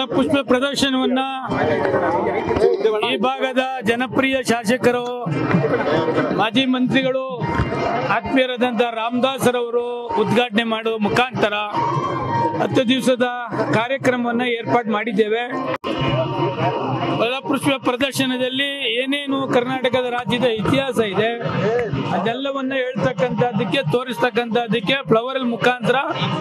ಫಲಪುಷ್ಪ ಪ್ರದರ್ಶನವನ್ನ ಈ ಭಾಗದ ಜನಪ್ರಿಯ ಶಾಸಕರು ಮಾಜಿ ಮಂತ್ರಿಗಳು ಆತ್ಮೀಯರಾದಂಥ ರಾಮದಾಸರವರು ಉದ್ಘಾಟನೆ ಮಾಡುವ ಮುಖಾಂತರ ಹತ್ತು ದಿವಸದ ಕಾರ್ಯಕ್ರಮವನ್ನು ಏರ್ಪಾಡು ಮಾಡಿದ್ದೇವೆ ಫಲಪುಷ್ಪ ಪ್ರದರ್ಶನದಲ್ಲಿ ಏನೇನು ಕರ್ನಾಟಕದ ರಾಜ್ಯದ ಇತಿಹಾಸ ಇದೆ ಅದೆಲ್ಲವನ್ನ ಹೇಳ್ತಕ್ಕಂಥದ್ದಕ್ಕೆ ತೋರಿಸ್ತಕ್ಕಂಥದ್ದಕ್ಕೆ ಫ್ಲವರ್ ಮುಖಾಂತರ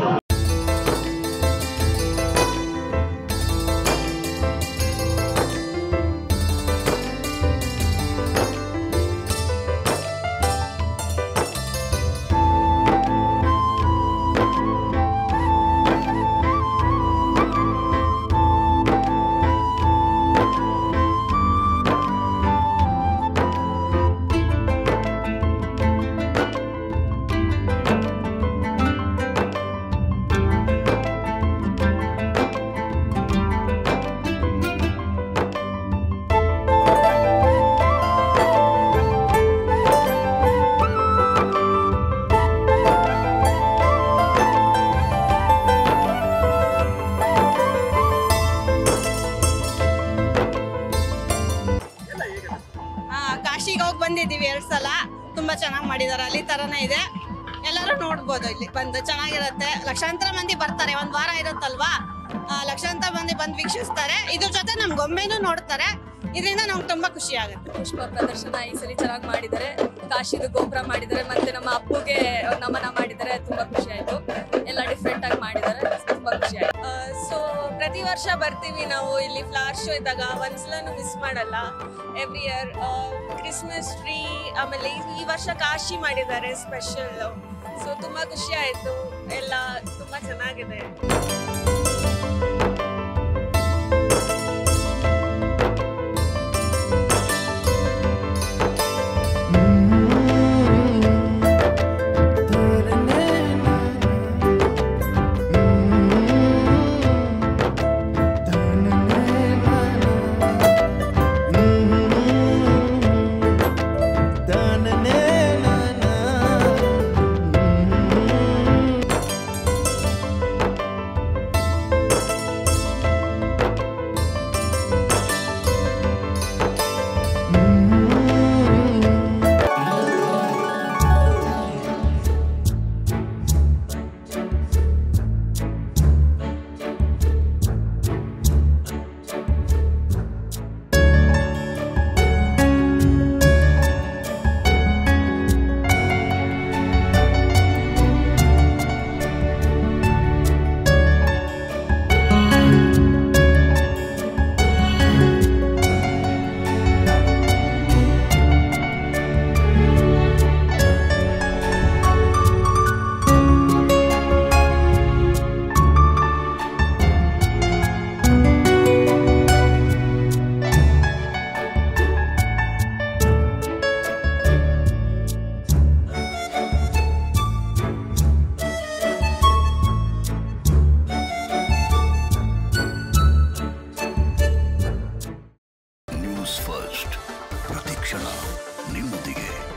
ಆ, ಕಾಶಿಗೆ ಹೋಗಿ ಬಂದಿದ್ದೀವಿ ಎರಡ್ ಸಲ ತುಂಬಾ ಚೆನ್ನಾಗಿ ಮಾಡಿದಾರೆ ಅಲ್ಲಿ ತರನೇ ಇದೆ ಎಲ್ಲರೂ ನೋಡ್ಬೋದು ಇಲ್ಲಿ ಬಂದು ಚೆನ್ನಾಗಿರುತ್ತೆ ಲಕ್ಷಾಂತರ ಮಂದಿ ಬರ್ತಾರೆ ಒಂದ್ ವಾರ ಇರುತ್ತಲ್ವಾ ಆ, ಲಕ್ಷಾಂತರ ಮಂದಿ ಬಂದು ವೀಕ್ಷಿಸ್ತಾರೆ ಇದ್ರ ಜೊತೆ ನಮ್ ಗೊಂಬೆನೂ ನೋಡ್ತಾರೆ ಇದರಿಂದ ನಮ್ಗೆ ತುಂಬಾ ಖುಷಿ ಆಗುತ್ತೆ ಪುಷ್ಪ ಪ್ರದರ್ಶನ ಈ ಸರಿ ಚೆನ್ನಾಗಿ ಮಾಡಿದ್ದಾರೆ ಕಾಶಿದು ಗೋಪುರ ಮಾಡಿದ್ದಾರೆ ಮತ್ತೆ ನಮ್ಮ ಅಪ್ಪುಗೆ ನಮನ ಮಾಡಿದ್ದಾರೆ ತುಂಬಾ ಖುಷಿ ಆಯ್ತು ಎಲ್ಲ ಡಿಫ್ರೆಂಟ್ ಆಗಿ ಮಾಡಿದ್ದಾರೆ ತುಂಬಾ ಖುಷಿ ಆಯ್ತು ಸೊ ಪ್ರತಿ ವರ್ಷ ಬರ್ತೀವಿ ನಾವು ಇಲ್ಲಿ ಫ್ಲವರ್ ಶೋ ಇದ್ದಾಗ ಒಂದ್ಸಲನು ಮಿಸ್ ಮಾಡಲ್ಲ ಎವ್ರಿ ಇಯರ್ ಕ್ರಿಸ್ಮಸ್ ಟ್ರೀ ಆಮೇಲೆ ಈ- ಈ ವರ್ಷ ಕಾಶಿ ಮಾಡಿದ್ದಾರೆ ಸ್ಪೆಷಲ್ ಸೊ ತುಂಬಾ ಖುಷಿ ಆಯ್ತು ಎಲ್ಲ ತುಂಬಾ ಚೆನ್ನಾಗಿದೆ ನ್ಯೂಸ್ ಫಸ್ಟ್ ಪ್ರತಿಕ್ಷಣ ನಿಮ್ಮೊಂದಿಗೆ